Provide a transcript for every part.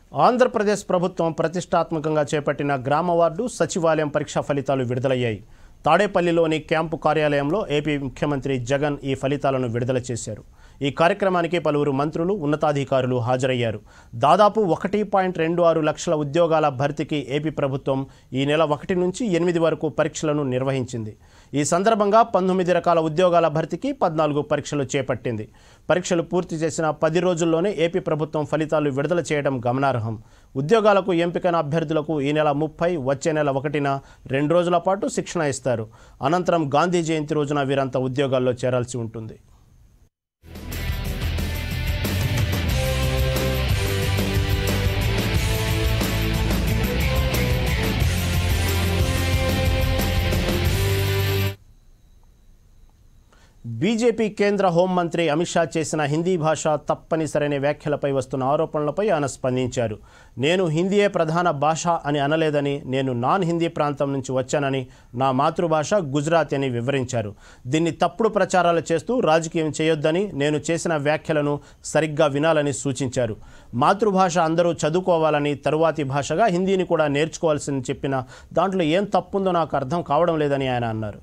ఆంధ్రప్రదేశ్ ప్రభుత్వం ప్రతిష్టాత్మకంగా చేపట్టిన గ్రామ వార్డు సచివాలయం పరీక్షా ఫలితాలు విడుదలయ్యాయి తాడేపల్లిలోని క్యాంపు కార్యాలయంలో ఏపీ ముఖ్యమంత్రి జగన్ ఈ ఫలితాలను విడుదల చేశారు ఈ కార్యక్రమానికి పలువురు మంత్రులు ఉన్నతాధికారులు హాజరయ్యారు దాదాపు ఒకటి పాయింట్ రెండు ఆరు లక్షల ఉద్యోగాల భర్తీకి ఏపీ ప్రభుత్వం ఈ నెల ఒకటి నుంచి ఎనిమిది వరకు పరీక్షలను నిర్వహించింది ఈ సందర్భంగా పంతొమ్మిది రకాల ఉద్యోగాల భర్తీకి పద్నాలుగు పరీక్షలు చేపట్టింది పరీక్షలు పూర్తి చేసిన పది రోజుల్లోనే ఏపీ ప్రభుత్వం ఫలితాలు విడుదల చేయడం గమనార్హం ఉద్యోగాలకు ఎంపికైన అభ్యర్థులకు ఈ నెల ముప్పై వచ్చే నెల ఒకటిన రెండు రోజుల పాటు శిక్షణ ఇస్తారు అనంతరం గాంధీ జయంతి రోజున వీరంతా ఉద్యోగాల్లో చేరాల్సి ఉంటుంది బీజేపీ కేంద్ర హోంమంత్రి అమిత్ షా చేసిన హిందీ భాష తప్పనిసరైన వ్యాఖ్యలపై వస్తున్న ఆరోపణలపై ఆయన స్పందించారు నేను హిందీయే ప్రధాన భాష అని అనలేదని నేను నాన్ హిందీ ప్రాంతం నుంచి వచ్చానని నా మాతృభాష గుజరాతీ అని వివరించారు దీన్ని తప్పుడు ప్రచారాలు చేస్తూ రాజకీయం చేయొద్దని నేను చేసిన వ్యాఖ్యలను సరిగ్గా వినాలని సూచించారు మాతృభాష అందరూ చదువుకోవాలని తరువాతి భాషగా హిందీని కూడా నేర్చుకోవాల్సింది చెప్పిన దాంట్లో ఏం తప్పుందో నాకు అర్థం కావడం లేదని ఆయన అన్నారు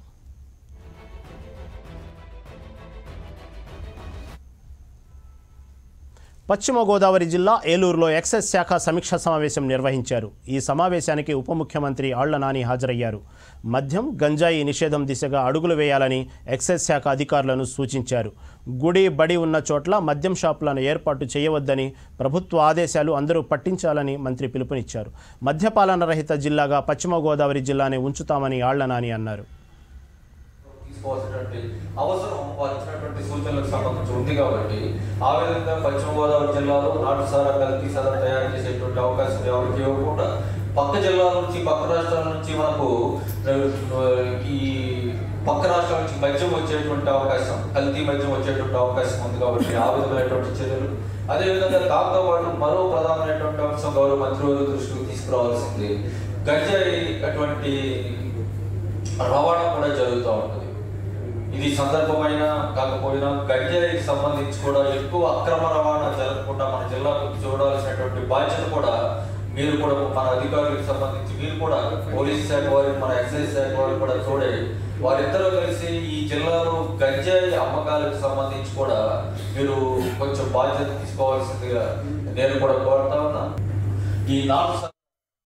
పశ్చిమ గోదావరి జిల్లా ఏలూరులో ఎక్సైజ్ శాఖ సమీక్షా సమావేశం నిర్వహించారు ఈ సమావేశానికి ఉప ముఖ్యమంత్రి ఆళ్ల నాని హాజరయ్యారు మద్యం గంజాయి నిషేధం దిశగా అడుగులు వేయాలని ఎక్సైజ్ శాఖ అధికారులను సూచించారు గుడి బడి ఉన్న చోట్ల మద్యం షాపులను ఏర్పాటు చేయవద్దని ప్రభుత్వ ఆదేశాలు అందరూ పట్టించాలని మంత్రి పిలుపునిచ్చారు మద్యపాలన రహిత జిల్లాగా పశ్చిమ గోదావరి జిల్లానే ఉంచుతామని ఆళ్ల నాని అన్నారు తీసుకోవాల్సినటువంటి అవసరం వారు ఇచ్చినటువంటి సూచనలకు సంబంధించి ఉంది కాబట్టి ఆ విధంగా పశ్చిమ గోదావరి జిల్లాలో నాటు సారా కల్తీ సారా తయారు చేసేటువంటి అవకాశం ఎవరికి ఇవ్వకుండా పక్క జిల్లాల నుంచి పక్క రాష్ట్రాల నుంచి మనకు ఆ, ఈ పక్క రాష్ట్రాల నుంచి మద్యం వచ్చేటువంటి అవకాశం కల్తీ మద్యం వచ్చేటువంటి అవకాశం ఉంది కాబట్టి ఆ విధమైనటువంటి చర్యలు అదేవిధంగా దాంతో పాటు మరో ప్రధానమైనటువంటి అంశం గౌరవ మంత్రివర్గ దృష్టికి తీసుకురావాల్సింది గంజాయి అటువంటి రవాణా కూడా జరుగుతూ ఉంటుంది ఇది సందర్భమైన కాకపోయినా గంజాయికి సంబంధించి కూడా ఎక్కువ అక్రమ రవాణా జరగకుండా మన జిల్లాకు చూడాల్సినటువంటి బాధ్యత కూడా మీరు కూడా మన అధికారులకు సంబంధించి మీరు కూడా పోలీస్ శాఖ వారు మన ఎక్సైజ్ శాఖ వారు కూడా చూడే వారిద్దరూ కలిసి ఈ జిల్లాలో గంజాయి అమ్మకాలకు సంబంధించి కూడా మీరు కొంచెం బాధ్యత తీసుకోవాల్సిందిగా నేను కూడా కోరుతా ఉన్నా ఈ నాలుగు